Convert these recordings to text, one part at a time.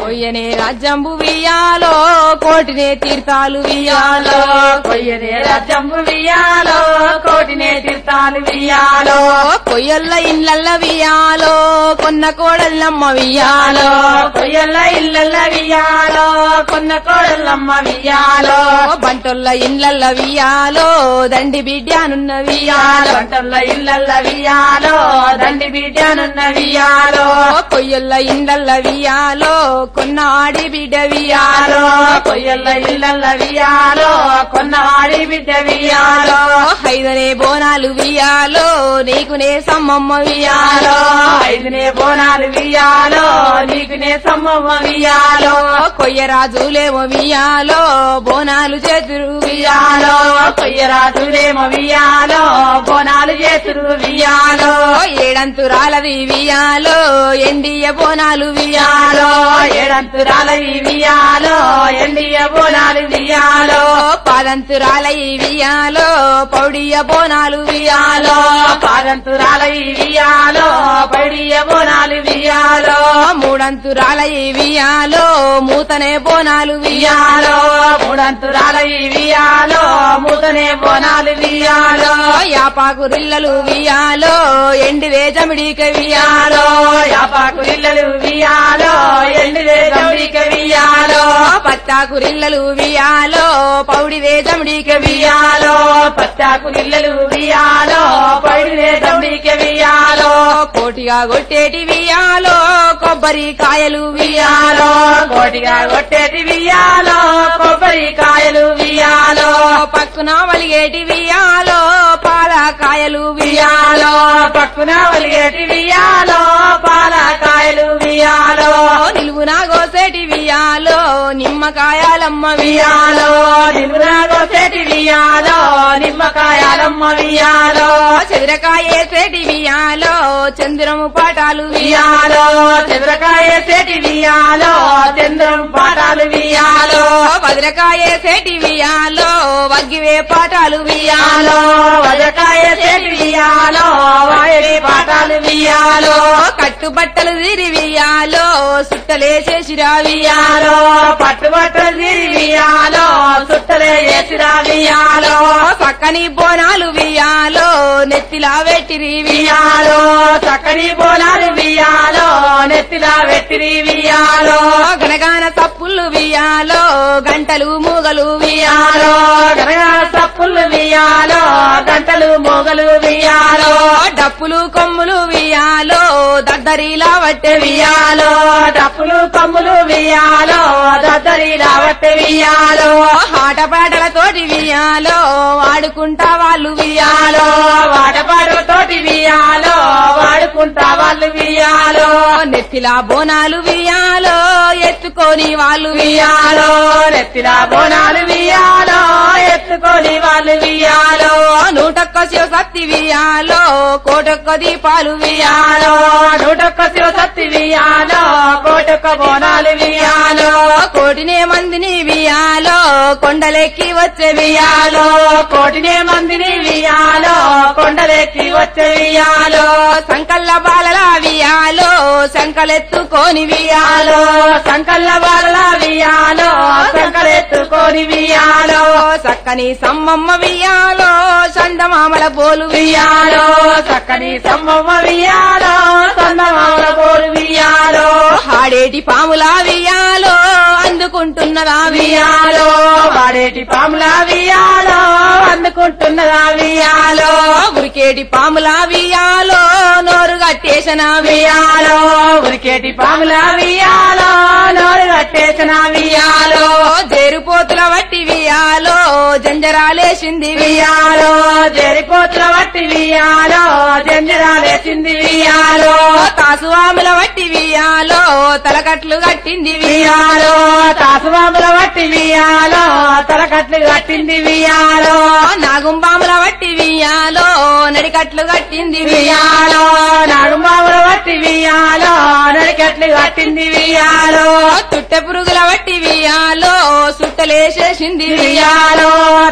కొయ్యనే రాజ్యంబు వియాలో కోటినే తీర్థాలు వియాలో కొయ్యనే రాజ్యంబు వియాలో కోటినే తీర్థాలు వియాలో కొయ్యల్ల ఇళ్ళల్ల వియాలో కొన్న కోడల్లమ్మ వియాలో కొయ్యల్ల ఇళ్ళల్ల వియాలో కొన్న కోడలమ్మ వియాలో బంటొల్ల ఇళ్ళల్ల వియాలో దండి బిడ్డానున్న వియాలో వంటల్ల ఇళ్ళల్ల వియాలో దండి బిడ్డనున్న వియాలో కొయ్యల్ల ఇండ్లల్ల వియాలో కొన్న ఆడి బిడ్డ వియాలో వియాలో కొయ్యల్ల ఇళ్ళల్ల వియాలో కొన్న వాడి బిడ్డ వియాలో హైదనే బోనాలు వియాలో నీకునే సమ్మమ్మ వియాలో వియాలో ఐదునే బోనాలు వియాలో నీకునే సమ్మమ్మ వియాలో కొయ్యరాజులేమో వియాలో బోనాలు చేతురు వియాలో వియాలో కొయ్యరాజులేమో వియాలో బోనాలు చేసురు వియాలో ఏడంతురాలది వియాలో ఎండియ బోనాలు వియాలో వియాలో ఏడంతురాల వియాలో ఎండియ బోనాలు వియాలో పాదంతురాల వియాలో పౌడియ బోనాలు వియాలో వియాలో పాదంతురాల వియాలో పడియ బోనాలు వియాలో మూడంతురాల వియాలో మూతనే బోనాలు వియాలో వియాలో మూడంతురాల వియాలో మూతనే బోనాలు వియాలో యాపాకు రిల్లలు వియాలో ఎండివే జమిడిక వియాలో వియాలో యాపాకు ఇళ్ళలు వియాలో ఎండివే గౌరిక వియాలో పత్తాకు రిల్లలు వియాలో పౌడివే జమిడిక వియాలో వియాలో పచ్చాకు ఇళ్ళలు వియాలో పడివే గౌరిక వియాలో కోటిగా కొట్టేటి వియాలో కొబ్బరి కాయలు వియాలో వియాలో కోటిగా కొట్టేటి వియాలో కొబ్బరికాయలు వియాలో పక్కున వలిగేటి వియాలో పాల కాయలు వియాలో వియాలో పక్కున వలిగేటి వియాలో పాలకాయలు వియాలో నిలువునా గోసేటి వియాలో నిమ్మకాయాలమ్మ వియాలో వియాలో నిలుగునాగోసేటి వియాలో నిమ్మకాయాలమ్మ వియాలో చెదిరకాయేసేటి వియాలో చంద్రము పాటాలు వియాలో వియాలో చంద్రకాయ సేటి వియాలో చంద్రం పాటాలు వియాలో భద్రకాయేసేటి వియాలో వగ్గివే పాటాలు వియాలో వియాలో వజకాయ సేటి వియాలో వాయడి పాటాలు వియాలో కట్టుబట్టలు తిరి వియాలో సుట్టలేసేసిరా వియాలో వియాలో పట్టుబట్టలు తీరి వియాలో సుట్టలే చేసిరా వియాలో పక్కని బోనాలు వియాలో నెత్తిలా వెట్టిరి వియాలో వియాలో చక్కని బోనాలు వియాలో నెత్తిలా వెట్టిరి వియాలో గనగాన తప్పులు వియాలో గంటలు మూగలు వియాలో వియాలో గనగా తప్పులు వియాలో గంటలు మొగలు వియాలో డప్పులు కొమ్ములు వియాలో దద్దరిలా వట్టె వియాలో వియాలో డప్పులు కమ్ములు వియాలో దద్దరి రావట్టే వియాలో ఆటపాటలతోటి వియాలో వాడుకుంటా వాళ్ళు వియాలో వియాలో వాడపాడులతోటి వియాలో వాడుకుంటా వాళ్ళు వియాలో నెత్తిలా బోనాలు వియాలో ఎత్తుకొని వాళ్ళు వియాలో వియాలో నెత్తిన బోనాలు వియాలో ఎత్తుకొని వాళ్ళు వియాలో నూటొక్క శివసత్తి వియాలో కోటొక్క దీపాలు వియాలో వియాలో నూటొక్క శివసత్తి వియాలో కోటొక్క బోనాలు వియాలో కోటినే మందిని వియాలో కొండలెక్కి వచ్చే వియాలో వియాలో కోటినే మందిని వియాలో కొండలెక్కి వచ్చే వియాలో సంకల్ల బాలల వియాలో సంకలెత్తుకొని వియాలో వియాలో సంకల్ల వాళ్ళ వియాలో సంకలెత్తుకొని వియాలో చక్కని సమ్మమ్మ వియాలో చందమామల పోలు వియాలో వియాలో చక్కని సమ్మమ్మ వియాలో సన్నమాల పోరు వియాలో హాడేటి పాముల వియాలో అందుకుంటున్నదా వియాలో వియాలో వాడేటి పాముల వియాలో అందుకుంటున్నదా వియాలో ఉరికేటి పాముల వియాలో నోరు కట్టేసిన వియాలో ఉరికేటి పాముల వియాలో నోరు కట్టేసిన వియాలో జేరుపోతుల వట్టి వియాలో జంజరాలేసింది వియాలో వియాలో జరిపోతుల వట్టి వియాలో జంజరాలేసింది వియాలో తాసువాముల వట్టి వియాలో తలకట్లు కట్టింది వియాలో వియాలో తాసుబాబుల వట్టి వియాలో తలకట్లు కట్టింది వియాలో నాగుంబాముల వట్టి వియాలో నడికట్లు కట్టింది వియాలో వియాలో నడుమావుల వట్టి వియాలో నడికట్లు కట్టింది వియాలో తుట్టె పురుగుల వట్టి వియాలో సుట్టలేసేసింది వియాలో వియాలో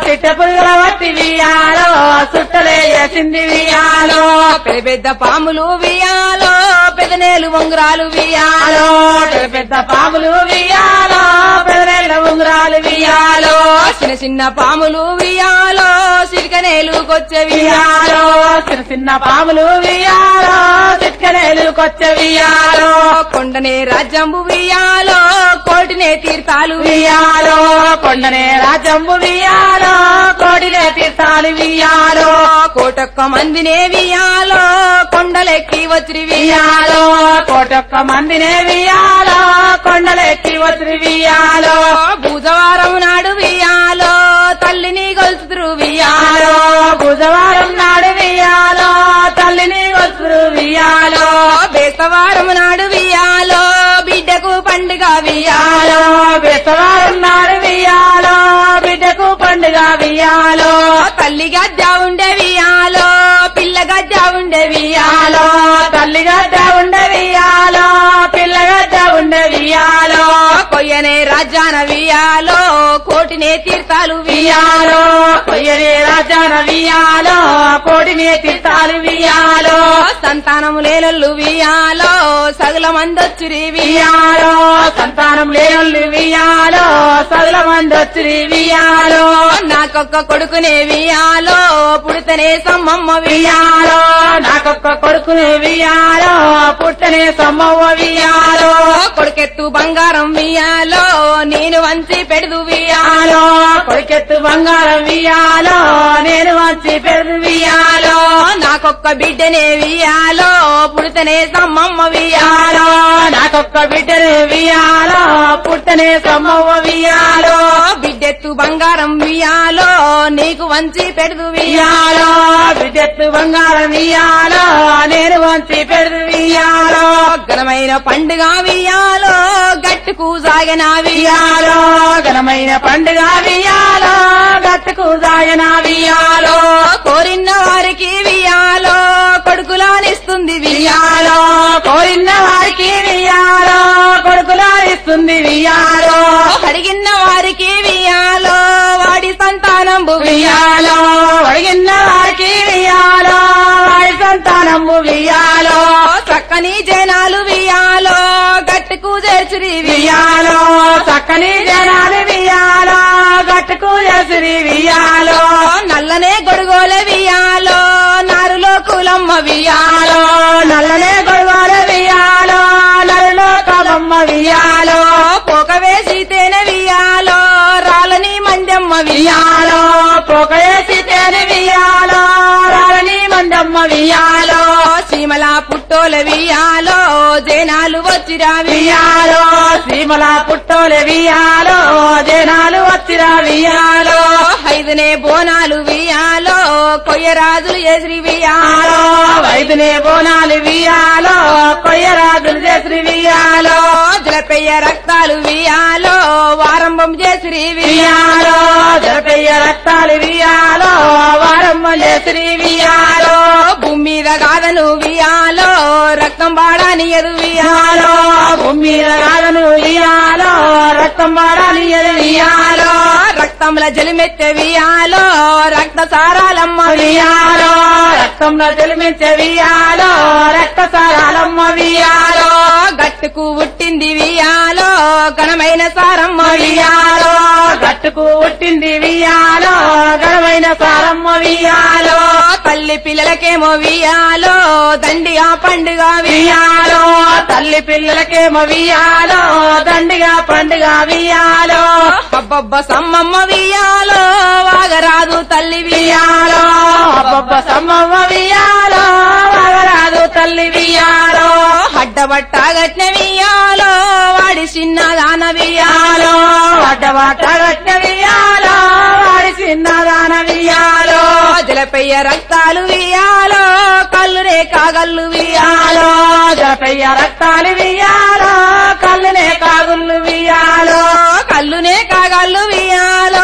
చిట్ట పురుగుల వట్టి వియాలో సుట్టలే చేసింది వియాలో పెద్ద పెద్ద పాములు వియాలో పెదనేలు ఉంగరాలు వియాలో పెద్ద పెద్ద పాములు వియాలో పెదరెళ్ళ ఉంగరాలు వియాలో చిన్న చిన్న పాములు వియాలో సిరికనేలు కొచ్చే వియాలో వియాలో చిన్న చిన్న పాములు వియాలో చిట్కనేలు కొచ్చ వియాలో కొండనే రాజ్యంబు వియాలో కోటినే తీర్థాలు వియాలో కొండనే రాజంబు వియాలో కోడిలే తీర్థాలు వియాలో కోటొక్క మందినే వియాలో కొండలెక్కి వచ్చి వియాలో వియాలో కోటొక్క మందినే వియాలో కొండలెత్తి వచ్చి వియాలో బుధవారం నాడు వియాలో తల్లిని గొలుతురు వియాలో వియాలో బుధవారం నాడు వియాలో తల్లిని వస్తురు వియాలో బేస్తవారం నాడు వియాలో బిడ్డకు పండుగ వియాలో వియాలో బెస్తవారం నాడు వియాలో బిడ్డకు పండుగ వియాలో తల్లి గజ్జ ఉండే వియాలో పిల్ల గజ్జ ఉండే వియాలో వియాలో తల్లి గడ్డ ఉండే వియాలో పిల్ల గడ్డ ఉండే వియాలో కొయ్యనే రాజాన వియాలో కోటినే తీర్థాలు వియాలో వియాలో కొయ్యనే రాజాన వియాలో కోడిని తీర్థాలు వియాలో సంతానము లేనల్లు వియాలో సగుల మందొచ్చిరి వియాలో వియాలో సంతానం లేనల్లు వియాలో సదుల మంది వచ్చి వియాలో నాకొక్క కొడుకునే వియాలో పుడితేనే సమ్మమ్మ వియాలో వియాలో నాకొక్క కొడుకుని వియాలో పుట్టనే సమ్మవ్వ వియాలో కొడుకెత్తు బంగారం వియాలో నేను వంచి పెడదు వియాలో వియాలో కొడుకెత్తు బంగారం వియాలో నేను వచ్చి పెరుగు వియాలో నాకొక్క బిడ్డనే వియాలో పుడితేనే సమ్మమ్మ వియాలో వియాలో నాకొక్క బిడ్డని వియాలో పుట్టనే సమ్మవ్వ వియాలో బిడ్డెత్తు బంగారం వియాలో నీకు వంచి పెడదు వియాలో వియాలో బిడ్డెత్తు బంగారం వియాలో నేను వంచి పెరుగు వియాలో ఘనమైన పండుగ వియాలో గట్టుకు సాగన వియాలో వియాలో ఘనమైన పండుగ వియాలో గట్టుకు సాయన వియాలో కోరిన వారికి వియాలో కొడుకులానిస్తుంది వియాలో వియాలో కోరిన వారికి వియాలో కొడుకులా ఇస్తుంది వియాలో అడిగిన వారికి వియాలో వాడి సంతానంబు వియాలో వియాలో అడిగిన వారికి వియాలో వారి సంతానము వియాలో చక్కని జనాలు వియాలో గట్టుకు చేర్చిరి వియాలో వియాలో చక్కని జనాలు వియాలో గట్టుకు చేసిరి వియాలో నల్లనే గొడుగోలే వియాలో నారులో కులమ్మ వియాలో వియాలో నల్లనే గొడవల వియాలో నల్లలో కలమ్మ వియాలో పోక వేసి తేనె వియాలో రాలని మందమ్మ వియాలో వియాలో పొగేసి తేని వియాలో రాలని మందమ్మ వియాలో సీమల పుట్టోల వియాలో జనాలు వచ్చిరా వియాలో వియాలో సీమల పుట్టోలే వియాలో జనాలు వచ్చిరా వియాలో ఐదునే బోనాలు వియాలో కొయ్యరాజులు ఎసిరి వియాలో వియాలో వైద్యునే బోనాలు వియాలో కొయ్యరాజులు చేసి వియాలో జలపెయ్య రక్తాలు వియాలో వారంభం చేసిరి వియాలో వియాలో జరపయ్య రక్తాలు వియాలో వారమ్మ చేసి వియాలో భూమి మీద కాదను వియాలో రక్తం బాడాని ఎదు వియాలో వియాలో భూమి మీద రాగను వియాలో రక్తం వాడాలి వియాలో రక్తంల జలిమెత్తె వియాలో రక్త సారాలమ్మ వియాలో రక్తంలో తెలిమించే వియాలో రక్త సారాలమ్మ వియాలో గట్టుకు పుట్టింది వియాలో ఘనమైన సారమ్మ వియాలో వియాలో గట్టుకు పుట్టింది వియాలో గడమైన సారమ్మ వియాలో తల్లి పిల్లలకేమో వియాలో దండిగా పండుగ వియాలో వియాలో తల్లి పిల్లలకేమో వియాలో దండిగా పండుగ వియాలో అబ్బబ్బ సమ్మమ్మ వియాలో వాగరాదు తల్లి వియాలో వియాలో అబ్బబ్బ సమ్మవ్వ వియాలో వగరాదు తల్లి వియాలో అడ్డబట్ట గట్న వియాలో వాడి చిన్న దాన వియాలో వియాలో అడ్డబాట గట్ట వియాలో వాడి చిన్నదాన వియాలో జలపెయ్య రక్తాలు వియాలో కళ్ళు రే కాగల్లు వియాలో వియాలో జపయ్య రక్తాలు వియాలో కళ్ళునే కాగుళ్ళు వియాలో కళ్ళునే కాగల్లు వియాలో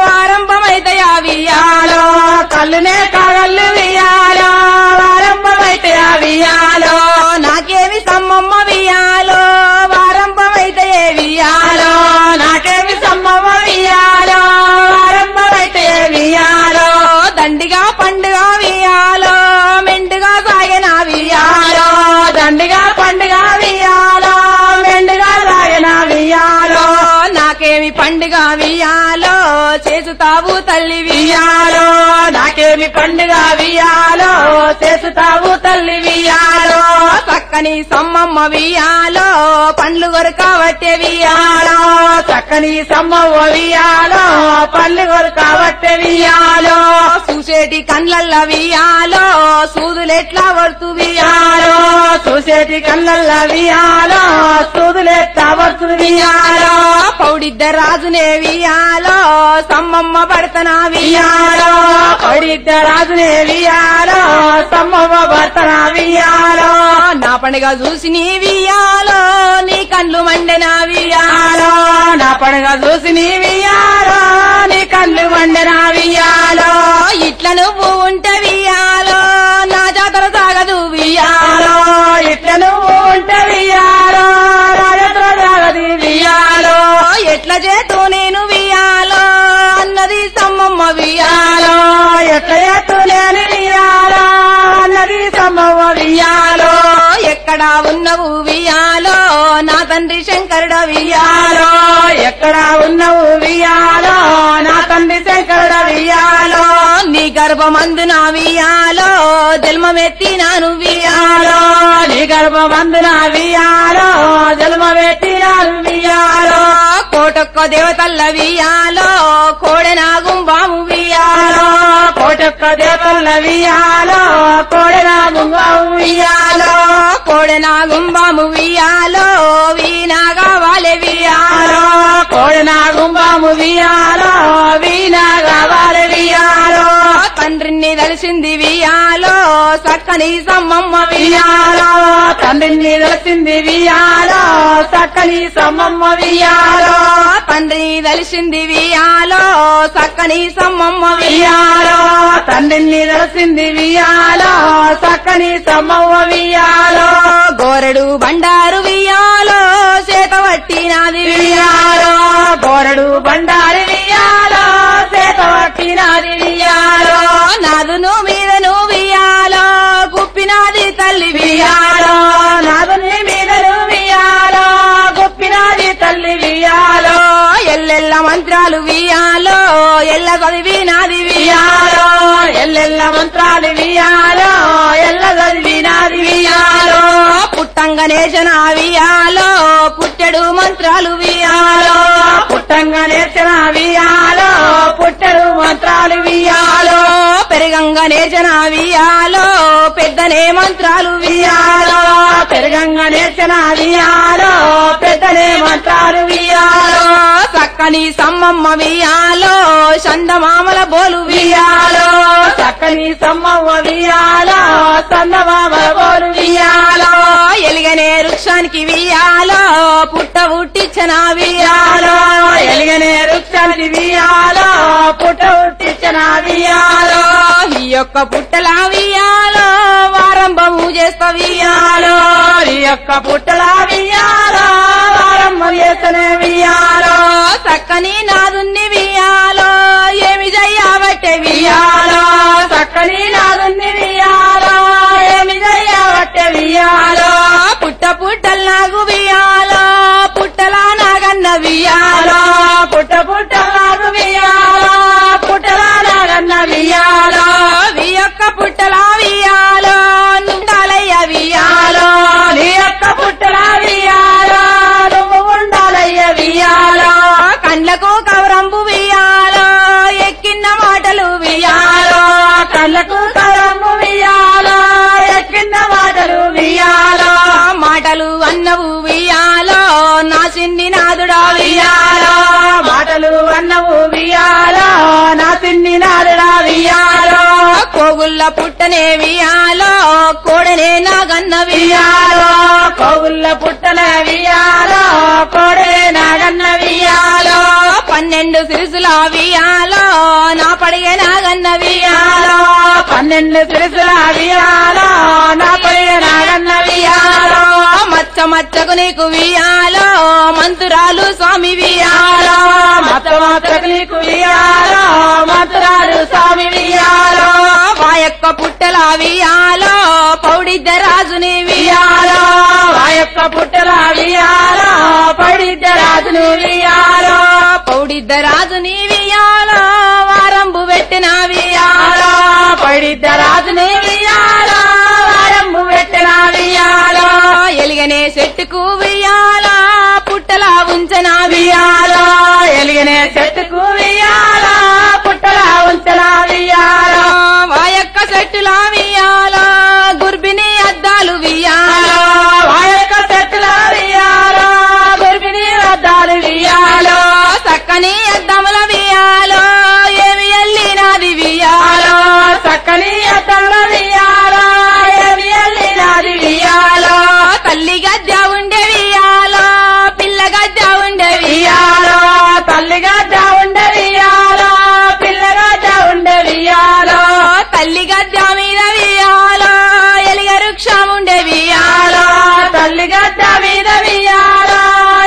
ఆరంభమైతయా వియాలో వియాలో కళ్ళునే కాగళ్ళు వియాలో ఆరంభమైతే ఆ వియాలో నాకేమి సమ్మమ్మ వియాలో ఆరంభమైతయే వియాలో వియాలో నాకేమి సమ్మవ వియాలో ఆరంభమైతే చేసుతావు తల్లి వియాలో నాకేమి పండుగ వియాలో చేసుతావు తల్లి వియాలో చక్కని సమ్మమ్మ వియాలో పండ్లు కొరకబట్టే వియాలో చక్కని సమ్మవ్వ వియాలో పల్లి కాబట్టి వియాలో చూసేటి కండ్లల్ల వియాలో సూదులెట్లా పడుతు వియాలో వియాలో చూసేటి కళ్ళల్ల వియాలో సూదులెత్తా వస్తుంది వియాలో పౌడిద్ద రాజునే వియాలో సమ్మమ్మ పడతనా వియాలో వియాలో పడిద్ద రాజునే వియాలో సమ్మవ్వ భర్తన వియాలో నా పండుగ చూసి నీ వియాలో నీ కళ్ళు మండెనా వియాలో వియాలో నా పండుగ చూసి నీ వియాలో నీ కళ్ళు వండిన వియాలో ఇట్ల నువ్వు ఉంటే వియాలో నా జాతర సాగదు వియాలో వియాలో ఇట్ల నువ్వు ఉంటే వియాలో రాజత్ర జాగది వియాలో ఎట్ల చేతు నేను వియాలో అన్నది సమ్మమ్మ వియాలో వియాలో ఎట్ల ఎత్తు లేని వియాలో అన్నది సమ్మవ్వ వియాలో ఎక్కడ ఉన్నవు వియాలో నా తండ్రి శంకరుడ వియాలో వియాలో ఎక్కడ ఉన్నవు వియాలో నా తండ్రి శంకరుడ వియాలో నీ గర్భమందున వియాలో జన్మమెత్తినాను వియాలో వియాలో నీ గర్భమందున వియాలో జన్మ పెట్టినారు వియాలో కోటొక్క దేవతల్ల వియాలో కోడెనాగుం బాము వియాలో వియాలో కోటొక్క దేవతల వియాలో కోడెనా ముంగం వియాలో కోడెనాగుం బాము వియాలో వీణాగా వాలే వియాలో వియాలో కోడెనా గుంబము వియాలో వీణా కావాలి వియాలో తండ్రిని తెలిసింది వియాలో సక్కని సమ్మమ్మ వియాలో వియాలో తండ్రిని తెలిసింది వియాలో చక్కని సమ్మమ్మ వియాలో తండ్రిని తెలిసింది వియాలో సక్కని సమ్మమ్మ వియాలో వియాలో తండ్రిని తెలిసింది వియాలో చక్కని సమ్మవ్వ వియాలో గోరెడు బండారు వియాలో చేత పట్టినాది వియాలో బోరడు బండారి వియాలో చేత పట్టినది వియాలో నాదును మీదను వియాలో గుప్పినాది తల్లి వియాలో నాదుని మీదను వియాలో గొప్పినది తల్లి వియాలో ఎల్లెల్ల మంత్రాలు వియాలో ఎల్ల చదివినాది వియాలో వియాలో ఎల్లెల్ల మంత్రాలు వియాలో ఎల్ల చదివినది వియాలో పుట్టంగనే జన వియాలో పుట్టెడు మంత్రాలు వియాలో వియాలో పుట్టంగా నేర్చిన వియాలో పుట్టడు మంత్రాలు వియాలో పెరగంగా నేర్చన వియాలో పెద్దనే మంత్రాలు వియాలో వియాలో పెరగంగా నేర్చిన వియాలో పెద్దనే మంత్రాలు వియాలో చక్కని సమ్మమ్మ వియాలో చందమామల బోలు వియాలో వియాలో చక్కని సమ్మవ్వ వియాలో సందమామ బోరు వియాలో ఎలిగనే వృక్షానికి వియాలో పుట్ట పుట్టించిన వియాలో వియాలో ఎలిగనే వృక్షానికి వియాలో పుట్ట ఉట్టించిన వియాలో ఈ యొక్క పుట్టల వియాలో వారంభము చేస్తా వియాలో వియాలో ఈ యొక్క పుట్టల వియాలో వారమ్మ చేతనే వియాలో చక్కని నాదున్ని వియాలో ఏమి చెయ్యబట్టే వియాలో వియాలో చక్కని నాదుని వియాలో ఏమి చెయ్యబట్టే వియాలో పుట్ట పుట్టల్ నాకు వియాలో పుట్టలా నాగన్న వియాలో వియాలో పుట్ట పుట్ట నాదు వియాలో పుట్టల నాగన్న వియాలో వి యొక్క పుట్టలా వియాలో నుండాలయ్య వియాలో వియాలో నీ యొక్క పుట్టల వియాలో నువ్వు ఉండాలయ్య వియాలో కండ్లకు కవరంబు వియాలో ఎక్కిన మాటలు వియాలో వియాలో కళ్ళకు కరము వియాలో ఎక్కిన మాటలు వియాలో మాటలు అన్నవు వియాలో నా చిన్ని నాదుడా వియాలో వియాలో మాటలు అన్నవు వియాలో నా తిన్ని నాదుడా వియాలో కోగుల్ల పుట్టనే వియాలో కోడనే నాగన్న వియాలో వియాలో కోగుల్ల పుట్టల వియాలో కోడే నాగన్న వియాలో పన్నెండు సిరుసుల వియాలో నా పడిగే నాగన్న వియాలో వియాలో పన్నెండు సిరుసుల వియాలో నా పై నాగన్న వియాలో మచ్చ మచ్చకు నీకు వియాలో మంతురాలు స్వామి వియాలో వియాలో మత మాత్రకు నీకు వియాలో మంత్రాలు స్వామి వియాలో మా యొక్క పుట్టల వియాలో పౌడిద్ద రాజుని వియాలో వియాలో ఆ యొక్క పుట్టల వియాలో పడిద్ద రాజును వియాలో పౌడిద్ద రాజుని వియాలో పైడిద్దరాజుని వియాలో వారమ్ము పెట్టిన వియాలో ఎలిగనే చెట్టుకు వియాలా పుట్టలా ఉంచనా వియాలో ఎలిగనే చెట్టుకు వియాలో పుట్టలా ఉంచన వియాలో వాయక్క చెట్టులా వియాలా గుర్బిని అద్దాలు వియాలా వాయక చెట్టుల వియాలో గుర్బిని వద్దాలు వియాలో చక్కని అద్దముల వియాలో ఏమి ఎల్లినాది వియాలో చక్కని అద్దంల వియాలో ఏమి ఎల్లినాది వియాలో తల్లి గద్ద ఉండే వియాలో పిల్ల గద్ద ఉండే వియాలో వియాలో తల్లిగా ఉండే వియాలో పిల్లగా ఉండే వియాలో తల్లి గద్ద మీద వియాలో ఎలిగ వృక్షం ఉండే వియాలో వియాలో తల్లిగా మీద వియాలో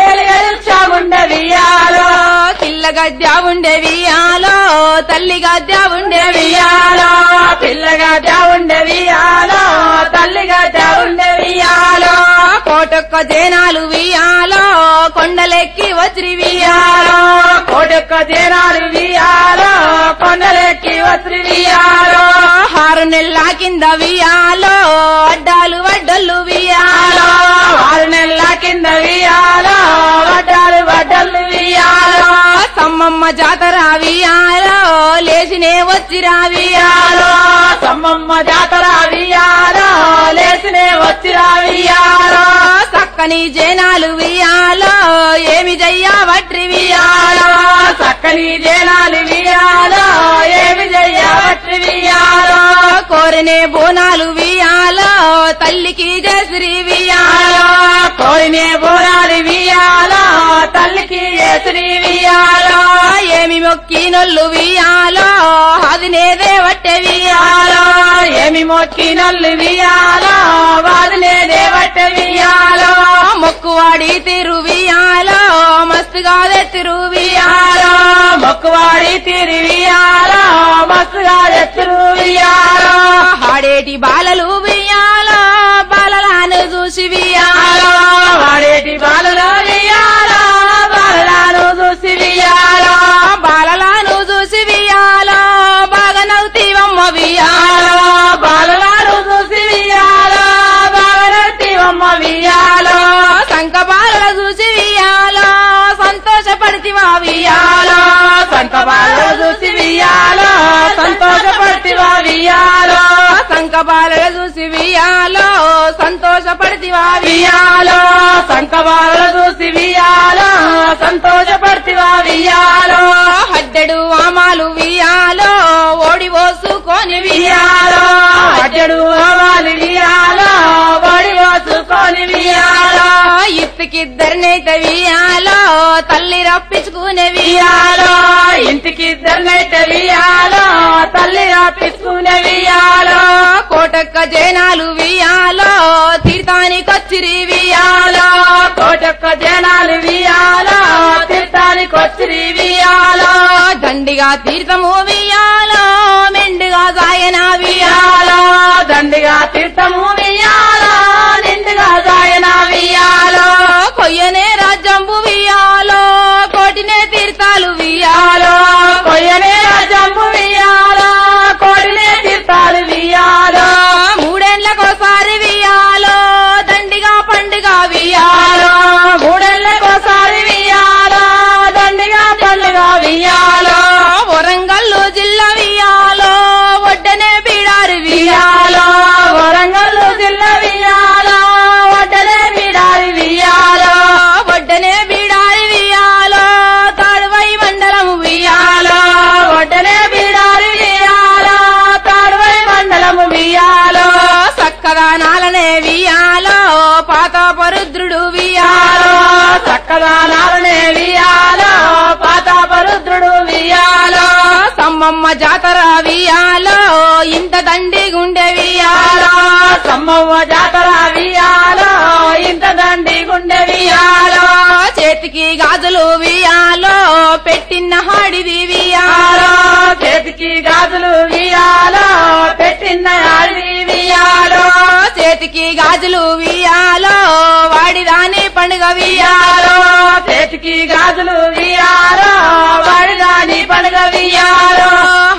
ఎలుగలుండే వియాలో పిల్ల గద్ద ఉండే వియాలో తల్లి గద్ద ఉండే వియాలో వియాలో పిల్లగా ఉండే వియాలో తల్లిగా ఉండే వియాలో కోటొక్క జనాలు వియాలో కొండలెక్కి వచ్చి వియాలో కోటొక్క జనాలు వియాలో కొండలెక్కి వచ్చి వియాలో ఆరు నెలల కింద వియాలో అడ్డాలు వడ్డలు వియాలో వియాలో ఆరు నెలల కింద వియాలో వడ్డాలు వడ్డలు వియాలో సమ్మమ్మ జాతర వియాలో లేచినే వచ్చిరా వియాలో వియాలో సమ్మమ్మ జాతర వియాలో లేచినే వచ్చిరా వియాలో చక్కని జనాలు వియాలో ఏమి జయ్యా వట్రి వియాలో వియాలో చక్కని జనాలు వియాలో ఏమి చెయ్యవట్రి వియాలో కోరనే బోనాలు వియాలో తల్లికి జశ్రీ వియాలో వియాలో కోరినే బోరాలి వియాలో తల్లికి ఏసుని వియాలో ఏమి మొక్కినొల్లు వియాలో అది నేదే వట్టె వియాలో వియాలో ఏమి మొక్కి నల్లు వియాలో వాదులే దేవట వియాలో మొక్కువాడి తిరు వియాలో మస్తుగా తిరు వియాలో మొక్కువాడి తిరి వియాలో మస్తుగా ఎత్తురు వియాలో ఆడేటి బాలలు వియాలో బాలలాను చూసి వియాలో వియాలో వాడేటి బాలలో వియాలో బాలలను చూసి వియాలో బాలలాను చూసి వియాలో బాగా నవ్వుతీవమ్మ వియాలో వియాలో బాలలను చూసి వియాలో బాలనట్టివమ్మ వియాలో సంక బాలల చూసి వియాలో సంతోషపడితివా వియాలో వియాలో సంత బాలలో చూసి వియాలో సంతోషపడితివా వియాలో సంక బాలల చూసి వియాలో సంతోషపడితివా వియాలో సంత బాలలో చూసి వియాలో సంతోషపడితివా వియాలో హడ్డెడు వామాలు వియాలో ఓడి పోసుకొని వియాలో అడ్డడు అవాలి వియాలో బడి వాసుకొని వియాలో ఇత్తికిద్దరినైతే వియాలో తల్లి రప్పించుకునే వియాలో ఇంటికి ఇద్దరినైతే వియాలో తల్లి రాపించుకునే వియాలో కోటక్క జనాలు వియాలో తీర్థానికొచ్చిరి వియాలో వియాలో కోటొక్క జనాలు వియాలో తీర్థానికి వచ్చి వియాలో దండిగా తీర్థము వియాలో మెండుగా సాయన వియాలో వియాలో దండిగా తీర్థము వియాలో నిండుగా జాయన వియాలో కొయ్యనే రాజ్యంబు వియాలో కోటినే తీర్థాలు వియాలో వియాలో కొయ్యనే జంపు వియాలో కోడినే తీర్థాలు వియాలో మూడేళ్లకోసారి వియాలో దండిగా పండుగ వియాలో వియాలో మూడేళ్లకోసారి వియాలో దండిగా పండుగ వియాలో వరంగల్లు జిల్లా వియాలో ఒడ్డనే బీడారు వియాలో వియాలో వరంగల్ జిల్లా వియాలో వడ్డనే బిడారి వియాలో ఒడ్డనే బీడారి వియాలో తాడువై మండలం వియాలో వియాలో వడ్డనే బిడారి వియాలో తాడువై మండలము వియాలో చక్కగా నాలనే వియాలో పాత పరుద్రుడు వియాలో వియాలో చక్కదానాలనే వియాలో పాతాపరుద్రుడు వియాలో సమ్మమ్మ జాతర వియాలో ఇంత దండి గుండె వియాలో వియాలో సమ్మవ్వ జాతర వియాలో ఇంత దండి గుండె వియాలో చేతికి గాజులు వియాలో పెట్టిన హాడిది వియాలో వియాలో చేతికి గాజులు వియాలో పెట్టిన ఆడి వియాలో చేతికి గాజులు వియాలో వాడిదాని పండుగ వియాలో వియాలో చేతికి గాజులు వియాలో వాడిదాని పండుగ వియాలో హాడిదా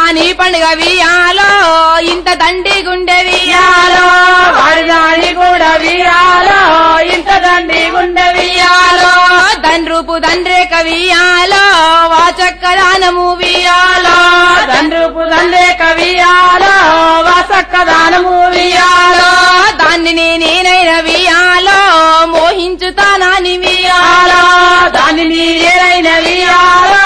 దాని పండుగ వియాలో ఇంత దండి గుండె వియాలో వియాలో వాడిదాని కూడా వియాలో ఇంత దండి గుండె వియాలో దండ్రుపు దండ్రేక వియాలో వాచక్క దానము వియాలో తండ్రుపు తండ్రే కవియాలో వాసక్క దానము వియాలో దాన్ని నేనైన వియాలో మోహించుతానాని వియాలో వియాలో దాని నీరైన వియాలో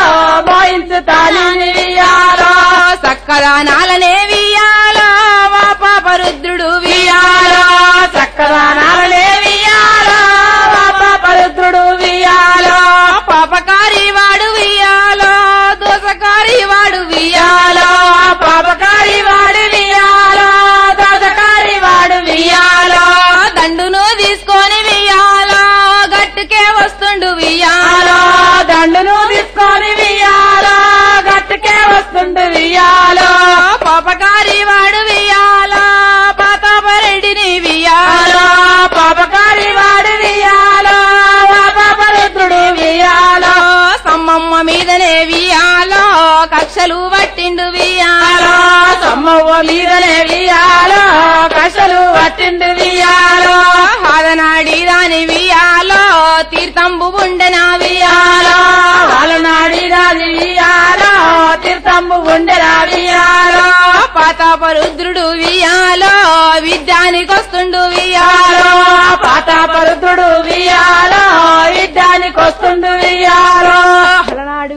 మోయించుతానని వియాలో సక్కదానాలనే వియాలో వా పాపరుద్రుడు వియాలో వియాలో చక్కదానాలే వియాలో పరుద్రుడు వియాలో పాపకారి వాడు వియాలో దోసకారి వాడు వియాలో వియాలో పాపకారి వాడు వియాలో దోసకారి వాడు వియాలో దండును తీసుకొని వియాలో గట్టుకే వస్తుండు వియాలో వియాలో దండును తీసుకొని వియాలో గట్టుకే వస్తుంది వియాలో పాపకారి వాడు వియాలో పాతాపరెడ్డిని వియాలో వియాలో పాపకారి వాడు వియాలో పాపరుద్రుడు వియాలో సమ్మమ్మ మీదనే వియాలో కక్షలు పట్టిండు వియాలో వియాలో సమ్మవ్వ మీదనే వియాలో కషలు పట్టిండు వియాలో హాదనాడి దాని వియాలో తీర్థంబు ఉండెనా వియాలో వియాలో వాళ్ళ నాడిరాది వియాలో తీర్థంబు గుండెరా వియాలో పాతాపరుద్రుడు వియాలో విద్యానికొస్తుండు వియాలో వియాలో పాతాపరుద్రుడు వియాలో యుద్ధానికి వస్తుండు వియాలో అలనాడు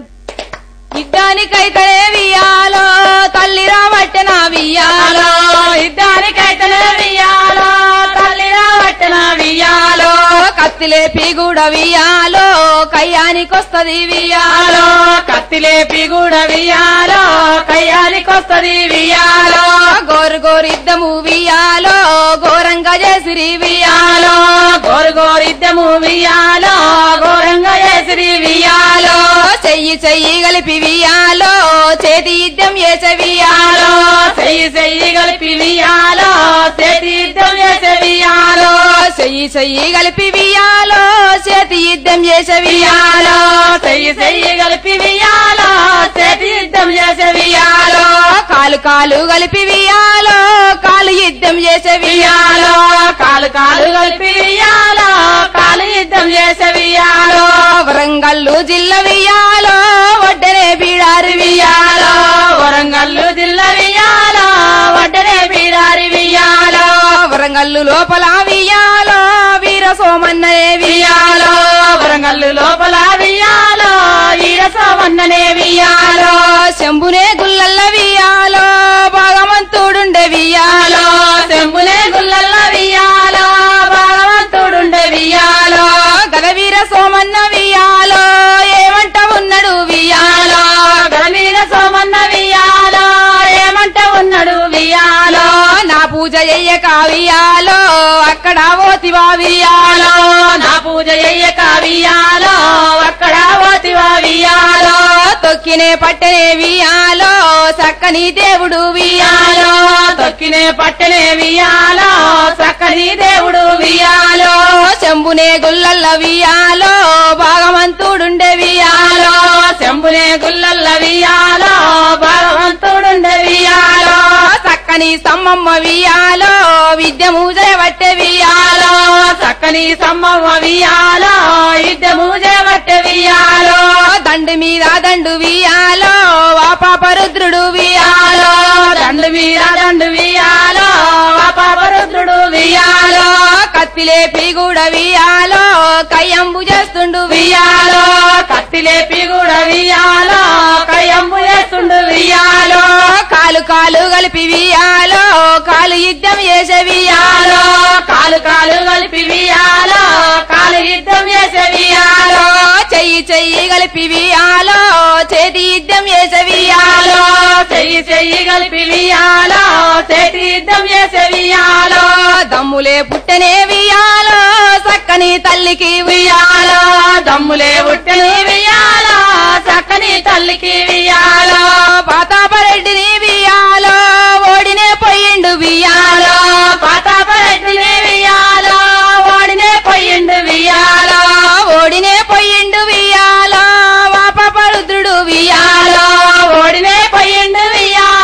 యుద్ధానికైతేనే వియాలో తల్లి రాబట్టెన వియాలో యుద్ధానికైతేనే వియాలో తల్లి రావట్టిన వియాలో కత్తిలేపి కూడా వియాలో కయ్యానికొస్తది వియాలో వియాలో కత్తిలేపి కూడా వియాలో కయ్యానికొస్తది వియాలో గోరు గోరిద్దము వియాలో ఘోరంగా చేసిరి వియాలో వియాలో గోరు గోరిద్దము వియాలో ఘోరంగా చేసిరి వియాలో చెయ్యి చెయ్యి కలిపి వియాలో చేతి యుద్ధం చేసే వియాలో వియాలో చెయ్యి చెయ్యి కలిపి వియాలో చేతి యుద్ధం చేసే వియాలో చెయ్యి చెయ్యి కలిపి వియాలో చేతి యుద్ధం చేసే వియాలో వియాలో చెయ్యి చెయ్యి కలిపి వియాలో చేతి యుద్ధం చేసే వియాలో కాలు కాలు కలిపి వియాలో కాలు యుద్ధం చేసే వియాలో వియాలో కాలు కాలు కలిపి వియాలో కాలు యుద్ధం చేసే వియాలో వరంగల్లు జిల్లా వియాలో ఒడ్డనే బీడారు వియాలో వియాలో వరంగల్లు జిల్లా వియాలో వడ్డనే బీరారి వియాలో వరంగల్లు లోపల వియాలో వీర సోమన్ననే వియాలో వియాలో వరంగల్లు లోపల వియాలో వీరసోమన్ననే వియాలో శంభునే గుల్లల్ల వియాలో భగవంతుడుండే వియాలో వియాలో శంభులే గుల్లల్ల వియాలో భగవంతుడుండే వియాలో గదవీర సోమన్న వియాలో ఏమంట ఉన్నాడు వియాలో వియాలో గణమీర సోమన్న వియాలో ఏమంట ఉన్నాడు వియాలో నా పూజ చెయ్యక వియాలో అక్కడ ఓతివా వియాలో వియాలో నా పూజ చెయ్యక వియాలో అక్కడ ఓతివా వియాలో తొక్కినే పట్టనే వియాలో చక్కని దేవుడు వియాలో వియాలో తొక్కినే పట్టనే వియాలో చక్కని దేవుడు వియాలో శంభునే గుల్లల్ల వియాలో భాగవంతుడుండే వియాలో వియాలో శంభునే గుల్లల్ల వియాలో భగవంతుడుండే వియాలో చక్కని సమ్మమ్మ వియాలో విద్యము జయవట్టె వియాలో వియాలో చక్కని సమ్మవ్వ వియాలో యుద్ధము చేపట్టే వియాలో దండు మీద దండు వియాలో వాపాపరుద్రుడు వియాలో వియాలో దండు మీద దండు వియాలో పాపరుద్రుడు వియాలో కత్తిలేపి కూడా వియాలో కయ్యంబు చేస్తుండు వియాలో వియాలో కత్తిలేపి కూడా వియాలో కయ్యంబు చేస్తుండు వియాలో కాలు కాలు కలిపి వియాలో కాలు యుద్ధం చేసే వియాలో వియాలో కాలు కాలు కలిపి వియాలో కాలు యుద్ధం చేసే వియాలో చెయ్యి చెయ్యి కలిపి వియాలో చేతి యుద్ధం చేసే వియాలో వియాలో చెయ్యి చెయ్యి కలిపి వియాలో చేతి యుద్ధం చేసే వియాలో దమ్ములే పుట్టనే వియాలో చక్కని తల్లికి వియాలో దమ్ములే ఉట్టని వియాలో చక్కని తల్లికి వియాలో పాతాపరెడ్డిని వియాలో ఓడినే పోయిండు వియాలో వియాలో పాతాపరెడ్డిని వియాలో ఓడినే పోయిండు వియాలో ఓడినే పోయిండు వియాలో వాపపరుద్రుడు వియాలో వియాలో ఓడినే పోయిండు వియాలో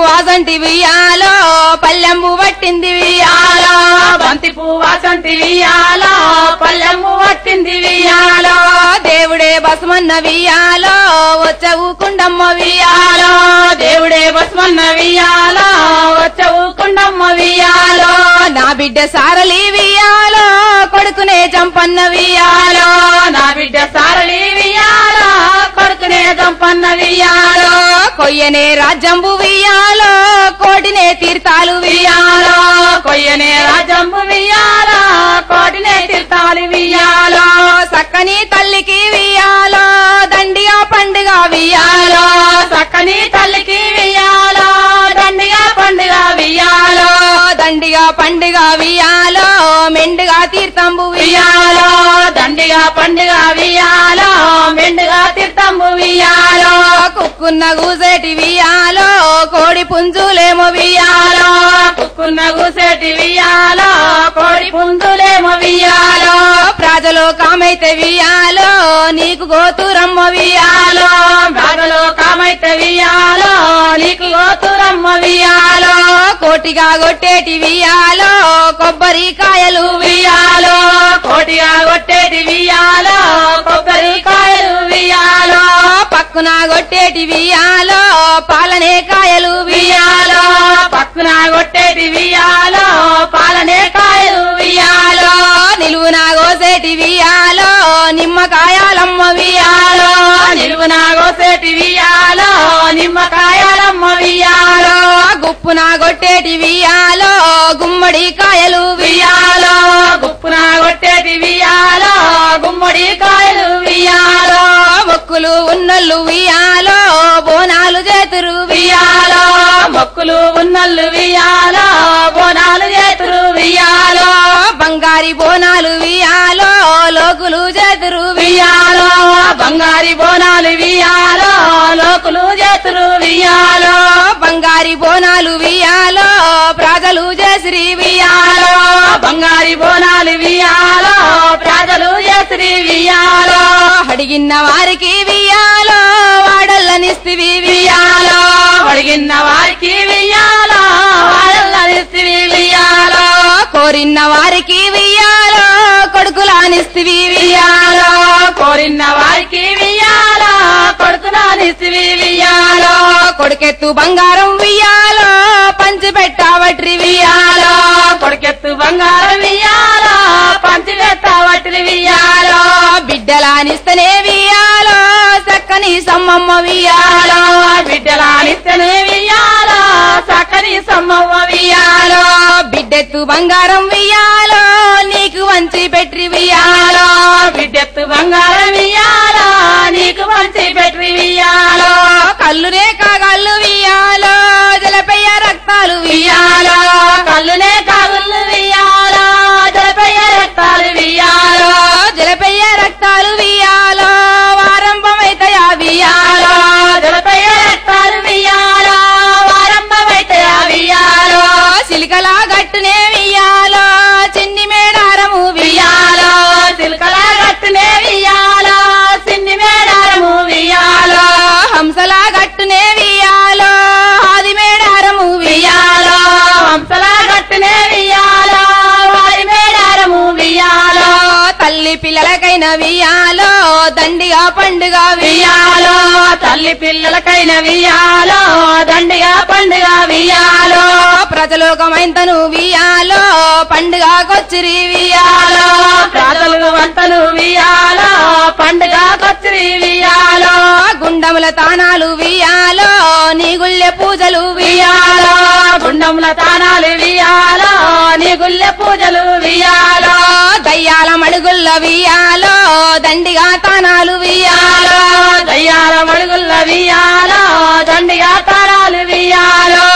వాసంటి వియాలో పల్లెంబు పట్టింది వియాలో బంతి పువ్వాసంటి వియాలో పల్లెము పట్టింది వియాలో దేవుడే బసమన్న వియాలో వచ్చవు కుండమ్మ వియాలో దేవుడే బస్మన్న వియాలో వచ్చవు కుండమ్మ వియాలో నా బిడ్డ సారలి వియాలో కొడుకునే చంపన్న వియాలో నా బిడ్డ సారళి వియాలో కొడుకునే దంపన్న వియాలో కొయ్యనే రాజ్యంబు వియాలో కోటినే తీర్థాలు వియాలో వియాలో కొయ్యనే రాజంబు వియాలో కోటినే తీర్థాలు వియాలో సక్కని తల్లికి వియాలో దండిగా పండుగ వియాలో చక్కని తల్లికి వియాలో దండిగా పండుగ వియాలో దండిగా పండుగ వియాలో మెండుగా తీర్థంబు వియాలో వియాలో దండిగా పండుగ వియాలో మెండుగా తీర్థంబు వియాలో కుక్కున్న గూసేటి వియాలో కోడి పుంజులేమో వియాలో వియాలో కుక్కున్న గుసేటి వియాలో కోడి పుందులేమో వియాలో ప్రజలు కామైతే వియాలో నీకు గోతురమ్మ వియాలో వియాలో బాధలో కామైతే వియాలో నీకు గోతురమ్మ వియాలో కోటిగా కొట్టేటి వియాలో కొబ్బరికాయలు వియాలో వియాలో కోటిగా కొట్టేటి వియాలో కొబ్బరికాయలు వియాలో పక్కున కొట్టేటి వియాలో పాలనే కాయలు వియాలో వియాలో పక్కున కొట్టేటి వియాలో పాలనే కాయలు వియాలో నిలువున కోసేటి వియాలో నిమ్మకాయాలమ్మ వియాలో వియాలో నిలువున కోసేటి వియాలో నిమ్మకాయలమ్మ వియాలో గుప్పున కొట్టేటి వియాలో గుమ్మడి కాయలు వియాలో వియాలో గుప్పున కొట్టేటి వియాలో గుమ్మడి కాయలు వియాలో మొక్కులు ఉన్నల్లు వియాలో బోనాలు చేతురు వియాలో మొక్కులు ఉన్నల్లు వియాలో బోనాలు చేతురు వియాలో బంగారి బోనాలు వియాలో లోకులు చేతురు వియాలో బంగారి బోనాలు వియాలో లోకులు చేతురు వియాలో బంగారి బోనాలు వియాలో ప్రజలు చేసిరి వియాలో వియాలో బంగారి బోనాలు వియాలో ప్రజలు చేతురి వియాలో అడిగిన వారికి వియాలో వాడల్లనిస్తివి వియాలో వియాలో అడిగిన వారికి వియాలో వాళ్ళనిస్త్రీ వియాలో కోరిన వారికి వియాలో కొడుకులానిస్తివి వియాలో వియాలో కోరిన వారికి వియాలో కొడుకునానిస్త్రీ వియాలో కొడుకెత్తు బంగారం వియాలో పంచి పెట్టావట్రి వియాలో వియాలో కొడుకెత్తు బంగారం వియాలో పంచి పెట్టవట్రి వియాలో బిడ్డలానిస్తనే వియాలో చక్కని సమ్మమ్మ వియాలో వియాలో బిడ్డలానిస్తేనే వియాలో చక్కని సమ్మవ్వ వియాలో బిడ్డెత్తు బంగారం వియాలో నీకు వంచి పెట్టి వియాలో బిడ్డెత్తు బంగారం వియాలో నీకు మంచి పెట్టి వియాలో కల్లునే కాగల్లు వియాలో జలపయ్య రక్తాలు వియాలో వియాలో కళ్ళునే కాగుళ్ళు వియాలో జలపయ్య రక్తాలు వియాలో జలపయ్య రక్తాలు వియాలో వారంభమైతయా వియాలో వియాలో జలపయ్య రక్తాలు వియాలో వారంభమైతే వియాలో సిలికలా గట్టునే వియాలో చిన్ని మేడారము వియాలో వియాలో సిల్కల గట్టునే వియాలో సిన్ని మేడారము వియాలో హంసలా గట్టునే వియాలో ఆది మేడారము వియాలో వియాలో హంసల గట్టునే వియాలో వారి మేడారము వియాలో తల్లి పిల్లలకైన వియాలో దండిగా పండుగ వియాలో వియాలో తల్లి పిల్లలకైన వియాలో దండిగా పండుగ వియాలో ప్రజలోకమైంతను వియాలో పండుగకొచ్చిరి వియాలో ప్రాతలు వంతలు వియాలో పండుగ కొచ్చిరి వియాలో గుండముల తానాలు వియాలో నీ గుళ్ళె పూజలు వియాలో వియాలో గుండముల తానాలు వియాలో నీ గుళ్ళె పూజలు వియాలో దయ్యాల మడుగుల్ల వియాలో దండిగా తానాలు వియాలో వియాలో దయ్యాల మడుగుల్ల వియాలో దండిగా తారాలు వియాలో